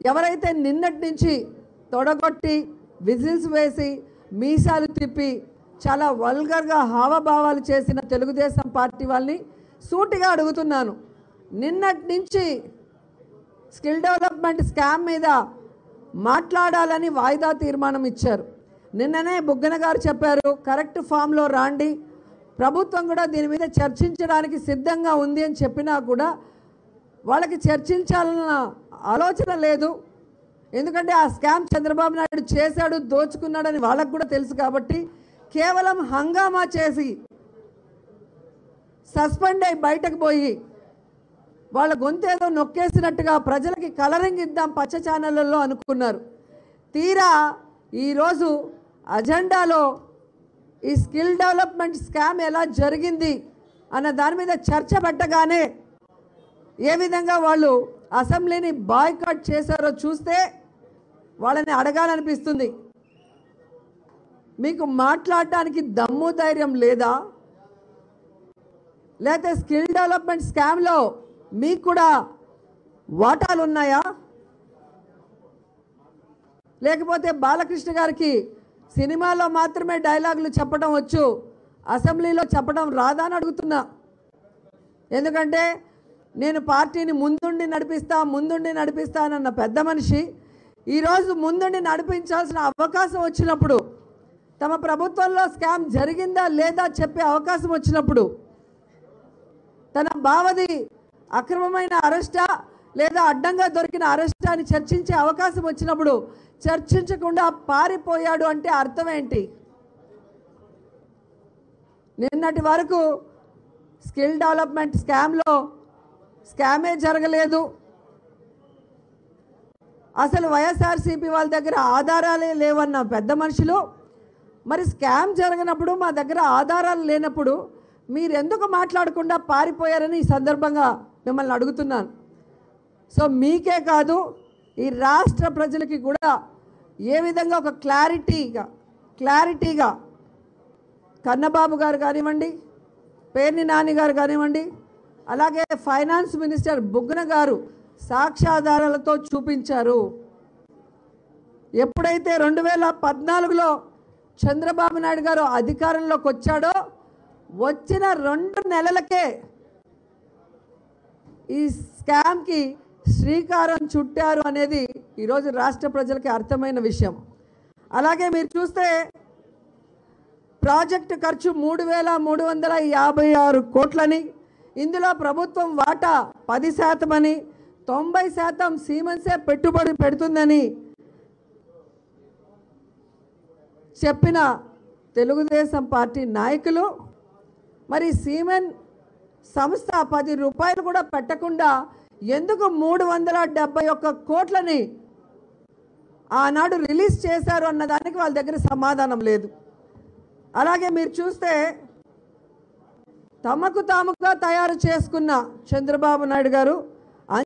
ఎవరైతే నిన్నటి నుంచి తొడగొట్టి విజిల్స్ వేసి మీసాలు తిప్పి చాలా వల్గర్గా హావభావాలు చేసిన తెలుగుదేశం పార్టీ వాళ్ళని సూటిగా అడుగుతున్నాను నిన్నటి నుంచి స్కిల్ డెవలప్మెంట్ స్కామ్ మీద మాట్లాడాలని వాయిదా తీర్మానం ఇచ్చారు నిన్ననే బుగ్గన గారు చెప్పారు కరెక్ట్ ఫామ్లో రాండి ప్రభుత్వం కూడా దీని మీద చర్చించడానికి సిద్ధంగా ఉంది అని చెప్పినా కూడా వాళ్ళకి చర్చించాలన్న ఆలోచన లేదు ఎందుకంటే ఆ స్కామ్ చంద్రబాబు నాయుడు చేశాడు దోచుకున్నాడని వాళ్ళకు కూడా తెలుసు కాబట్టి కేవలం హంగామా చేసి సస్పెండ్ అయి బయటకు పోయి వాళ్ళ గొంతేదో నొక్కేసినట్టుగా ప్రజలకి కలరింగ్ ఇద్దాం పచ్చ ఛానళ్ళల్లో అనుకున్నారు తీరా ఈరోజు అజెండాలో ఈ స్కిల్ డెవలప్మెంట్ స్కామ్ ఎలా జరిగింది అన్న దాని మీద చర్చ పెట్టగానే ఏ విధంగా వాళ్ళు అసెంబ్లీని బాయ్కాట్ చేశారో చూస్తే వాళ్ళని అడగాలనిపిస్తుంది మీకు మాట్లాడటానికి దమ్ము ధైర్యం లేదా లేకపోతే స్కిల్ డెవలప్మెంట్ స్కామ్లో మీకు కూడా వాటాలు ఉన్నాయా లేకపోతే బాలకృష్ణ గారికి సినిమాలో మాత్రమే డైలాగులు చెప్పడం వచ్చు అసెంబ్లీలో చెప్పడం రాదా అని అడుగుతున్నా ఎందుకంటే నేను పార్టీని ముందుండి నడిపిస్తా ముందుండి నడిపిస్తానన్న పెద్ద మనిషి ఈరోజు ముందుండి నడిపించాల్సిన అవకాశం వచ్చినప్పుడు తమ ప్రభుత్వంలో స్కామ్ జరిగిందా లేదా చెప్పే అవకాశం వచ్చినప్పుడు తన బావది అక్రమమైన అరెస్టా లేదా అడ్డంగా దొరికిన అరెస్టా అని చర్చించే అవకాశం వచ్చినప్పుడు చర్చించకుండా పారిపోయాడు అంటే అర్థం ఏంటి నిన్నటి వరకు స్కిల్ డెవలప్మెంట్ స్కామ్లో స్కామే జరగలేదు అసలు వైఎస్ఆర్సీపీ వాళ్ళ దగ్గర ఆధారాలే లేవన్న పెద్ద మనుషులు మరి స్కామ్ జరగనప్పుడు మా దగ్గర ఆధారాలు లేనప్పుడు మీరు ఎందుకు మాట్లాడకుండా పారిపోయారని ఈ సందర్భంగా మిమ్మల్ని అడుగుతున్నాను సో మీకే కాదు ఈ రాష్ట్ర ప్రజలకి కూడా ఏ విధంగా ఒక క్లారిటీగా క్లారిటీగా కన్నబాబు గారు కానివ్వండి పేర్ని నాని గారు కానివ్వండి అలాగే ఫైనాన్స్ మినిస్టర్ బుగ్గన గారు సాక్ష్యాధారాలతో చూపించారు ఎప్పుడైతే రెండు వేల పద్నాలుగులో చంద్రబాబు నాయుడు గారు అధికారంలోకి వచ్చాడో వచ్చిన రెండు నెలలకే ఈ స్కామ్కి శ్రీకారం చుట్టారు అనేది ఈరోజు రాష్ట్ర ప్రజలకి అర్థమైన విషయం అలాగే మీరు చూస్తే ప్రాజెక్టు ఖర్చు మూడు వేల మూడు వందల యాభై ఆరు కోట్లని ఇందులో ప్రభుత్వం వాటా పది శాతమని తొంభై శాతం సీమెన్సే పెట్టుబడి పెడుతుందని చెప్పిన తెలుగుదేశం పార్టీ నాయకులు మరి సీమెన్ సంస్థ పది రూపాయలు కూడా పెట్టకుండా ఎందుకు మూడు వందల డెబ్బై ఒక్క కోట్లని ఆనాడు రిలీజ్ చేశారు అన్న దానికి వాళ్ళ దగ్గర సమాధానం లేదు అలాగే మీరు చూస్తే తమకు తాముగా తయారు చేసుకున్న చంద్రబాబు నాయుడు గారు